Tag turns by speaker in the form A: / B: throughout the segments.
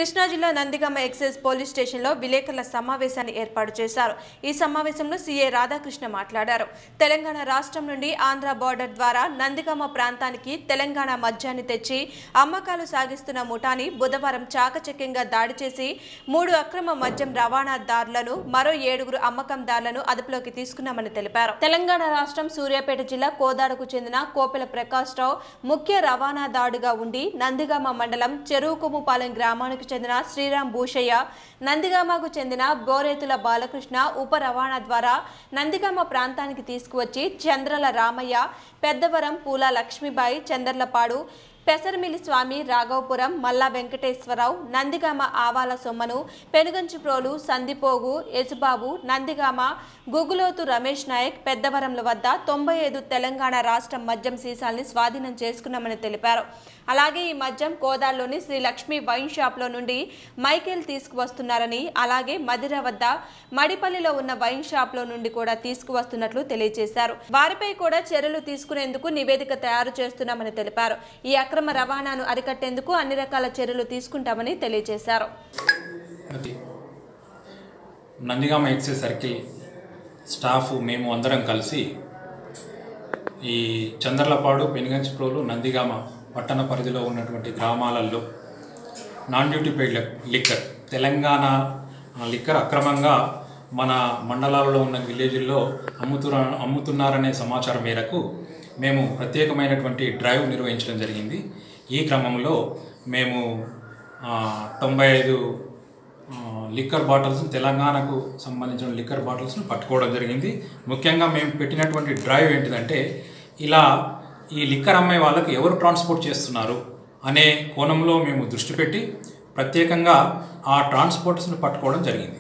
A: కృష్ణా జిల్లా Nandigama excise police స్టేషన్లో విలేకరుల సమావేశాన్ని ఏర్పాటు చేశారు ఈ సమావేశంలో సీఏ రాధాకృష్ణ మాట్లాడారు తెలంగాణ రాష్ట్రం నుండి ఆంధ్ర బార్డర్ ద్వారా నందిగామ ప్రాంతానికి తెలంగాణ మద్యాన్ని తెచ్చి అమ్మకాలు సాగిస్తున్న ముఠాని బుధవారం చాకచక్యంగా దాడి చేసి మూడు అక్రమ మద్యం రవాణాదారులను మరో ఏడుగురు అమ్మకందారులను అదుపులోకి తీసుకున్నామని తెలిపారు తెలంగాణ రాష్ట్రం సూర్యాపేట జిల్లా కోదాడకు చెందిన కోపెల ప్రకాష్ రావు ముఖ్య రవాణాదారుడుగా ఉండి నందిగామ మండలం చెరువుకొమ్ముపాలెం గ్రామానికి చెందిన శ్రీరామ్ భూషయ్య నందిగామకు చెందిన బోరేతుల బాలకృష్ణ ఉప రవాణా ద్వారా నందిగామ ప్రాంతానికి తీసుకువచ్చి చంద్రల రామయ్య పెద్దవరం పూల లక్ష్మీబాయి చందర్లపాడు పెసరమిల్లి స్వామి రాఘవపురం మల్లా వెంకటేశ్వరరావు నందిగామ ఆవాల సొమ్మను పెనుగంచిప్రోలు సందిపోగు యసుబాబు నందిగామ గుగులోతు రమేష్ నాయక్ పెద్దవరంల వద్ద తొంభై ఐదు తెలంగాణ రాష్ట్ర మద్యం సీసాల్ని స్వాధీనం చేసుకున్నామని తెలిపారు అలాగే ఈ మద్యం కోదాల్లోని శ్రీ లక్ష్మీ వైన్ షాప్లో నుండి మైకేల్ తీసుకువస్తున్నారని అలాగే మదిర వద్ద మడిపల్లిలో ఉన్న వైన్ షాప్లో నుండి కూడా తీసుకువస్తున్నట్లు తెలియజేశారు వారిపై కూడా చర్యలు తీసుకునేందుకు నివేదిక తయారు చేస్తున్నామని తెలిపారు ఈ అక్రమ రవాణాను అరికట్టేందుకు అన్ని రకాల చర్యలు తీసుకుంటామని తెలియజేశారు
B: అది నందిగామ ఎక్సైజ్ సర్కిల్ స్టాఫ్ మేము అందరం కలిసి ఈ చంద్రలపాడు పెనుగంచిప్రోలు నందిగామ పట్టణ పరిధిలో ఉన్నటువంటి గ్రామాలలో non duty paid liquor Telangana liquor అక్రమంగా మన మండలాలలో ఉన్న విలేజ్ల్లో అమ్ముతున్న అమ్ముతున్నారనే సమాచారం మేరకు మేము ప్రత్యేకమైనటువంటి డ్రైవ్ నిర్వహించడం జరిగింది ఈ క్రమంలో మేము ఆ, తొంభై ఐదు ఆ, లిక్కర్ బాటిల్స్ తెలంగాణకు సంబంధించిన లిక్కర్ బాటిల్స్ను పట్టుకోవడం జరిగింది ముఖ్యంగా మేము పెట్టినటువంటి డ్రైవ్ ఏంటిదంటే ఇలా ఈ లిక్కర్ అమ్మే వాళ్ళకి ఎవరు ట్రాన్స్పోర్ట్ చేస్తున్నారు అనే కోణంలో మేము దృష్టి పెట్టి ప్రత్యేకంగా ఆ ట్రాన్స్పోర్టర్స్ను పట్టుకోవడం జరిగింది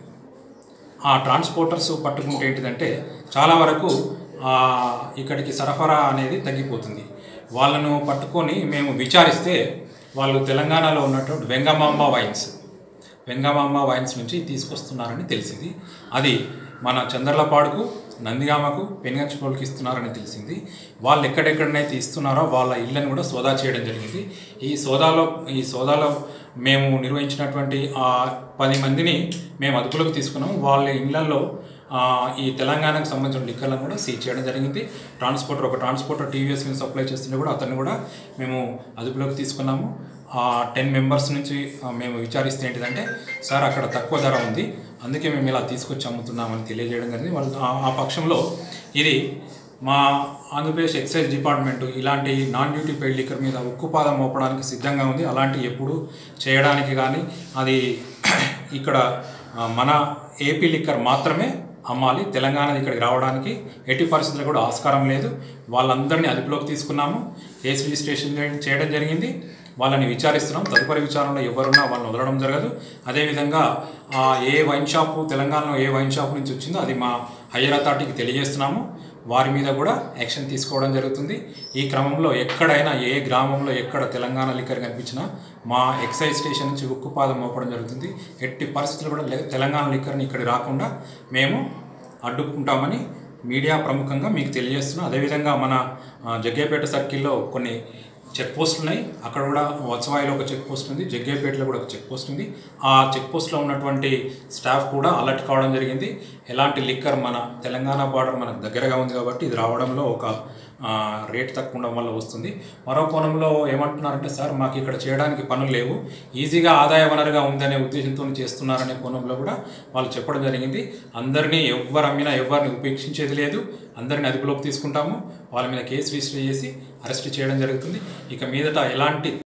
B: ఆ ట్రాన్స్పోర్టర్స్ పట్టుకుంటే ఏంటిదంటే చాలా వరకు ఆ, ఇక్కడికి సరఫరా అనేది తగ్గిపోతుంది వాళ్ళను పట్టుకొని మేము విచారిస్తే వాళ్ళు తెలంగాణలో ఉన్నటువంటి వెంగమాంబ వైన్స్ వెంగమాంబ వైన్స్ నుంచి తీసుకొస్తున్నారని తెలిసింది అది మన చంద్రలపాడుకు నందిగామకు పెనుగంచిపోలికి ఇస్తున్నారని తెలిసింది వాళ్ళు ఎక్కడెక్కడనైతే ఇస్తున్నారో వాళ్ళ ఇళ్ళని కూడా సోదా చేయడం జరిగింది ఈ సోదాలో ఈ సోదాలో మేము నిర్వహించినటువంటి ఆ పది మందిని మేము అదుపులోకి తీసుకున్నాం వాళ్ళ ఇళ్లలో ఆ, ఈ తెలంగాణకు సంబంధించిన లిక్కర్లను కూడా సీజ్ చేయడం జరిగింది ట్రాన్స్పోర్టర్ ఒక ట్రాన్స్పోర్టర్ టీవీఎస్ మీద సప్లై చేస్తుంటే కూడా అతన్ని కూడా మేము అదుపులోకి తీసుకున్నాము ఆ టెన్ మెంబర్స్ నుంచి ఆ, మేము విచారిస్తే ఏంటిదంటే సార్ అక్కడ తక్కువ ధర ఉంది అందుకే మేము ఇలా తీసుకొచ్చి అమ్ముతున్నామని తెలియజేయడం జరిగింది వాళ్ళు ఆ- ఆ పక్షంలో ఇది మా ఆంధ్రప్రదేశ్ ఎక్సైజ్ డిపార్ట్మెంట్ ఇలాంటి నాన్ డ్యూటీ పెయిడ్ లిక్కర్ మీద ఉక్కుపాదం మోపడానికి సిద్ధంగా ఉంది అలాంటి ఎప్పుడు చేయడానికి కానీ అది ఇక్కడ ఆ, మన ఏపీ లిక్కర్ మాత్రమే అమ్మాలి తెలంగాణ ఇక్కడికి రావడానికి ఎట్టి పరిస్థితుల్లో కూడా ఆస్కారం లేదు వాళ్ళందరినీ అదుపులోకి తీసుకున్నాము కేసు రిజిస్ట్రేషన్ చేయడం- చేయడం జరిగింది వాళ్ళని విచారిస్తున్నాం తదుపరి విచారణలో ఎవరున్నా వాళ్ళని వదలడం జరగదు అదేవిధంగా ఆ, ఏ వైన్ షాపు తెలంగాణలో ఏ వైన్ షాప్ నుంచి వచ్చిందో అది మా హయ్యర్ అథారిటీకి తెలియజేస్తున్నాము వారి మీద కూడా యాక్షన్ తీసుకోవడం జరుగుతుంది ఈ క్రమంలో ఎక్కడైనా ఏ గ్రామంలో ఎక్కడ తెలంగాణ లిక్కర్ కనిపించినా మా ఎక్సైజ్ స్టేషన్ నుంచి ఉక్కుపాదం మోపడం జరుగుతుంది ఎట్టి పరిస్థితులు కూడా లే- తెలంగాణ లిక్కర్ని ఇక్కడ రాకుండా మేము అడ్డుకుంటామని మీడియా ప్రముఖంగా మీకు తెలియజేస్తున్నాం అదేవిధంగా మన ఆ, జగ్గేపేట సర్కిల్లో కొన్ని చెక్ పోస్టులు ఉన్నాయి అక్కడ కూడా వత్సవాయిలో ఒక చెక్ పోస్ట్ ఉంది జగ్గేపేటలో కూడా ఒక చెక్ పోస్ట్ ఉంది ఆ చెక్ పోస్ట్లో ఉన్నటువంటి స్టాఫ్ కూడా అలర్ట్ కావడం జరిగింది ఎలాంటి లిక్కర్ మన తెలంగాణ బార్డర్ మనకు దగ్గరగా ఉంది కాబట్టి ఇది రావడంలో ఒక ఆ, రేట్ తక్కువ ఉండడం వల్ల వస్తుంది మరో కోణంలో ఏమంటున్నారంటే సార్ మాకు ఇక్కడ చేయడానికి పనులు లేవు ఈజీగా ఆదాయ వనరుగా ఉందనే ఉద్దేశంతో చేస్తున్నారనే కోణంలో కూడా వాళ్ళు చెప్పడం జరిగింది అందరినీ ఎవరు అమ్మినా ఎవరిని ఉపేక్షించేది లేదు అందరిని అదుపులోకి తీసుకుంటాము వాళ్ళ మీద కేసు రిజిస్టర్ చేసి అరెస్ట్ చేయడం జరుగుతుంది ఇక మీదట ఎలాంటి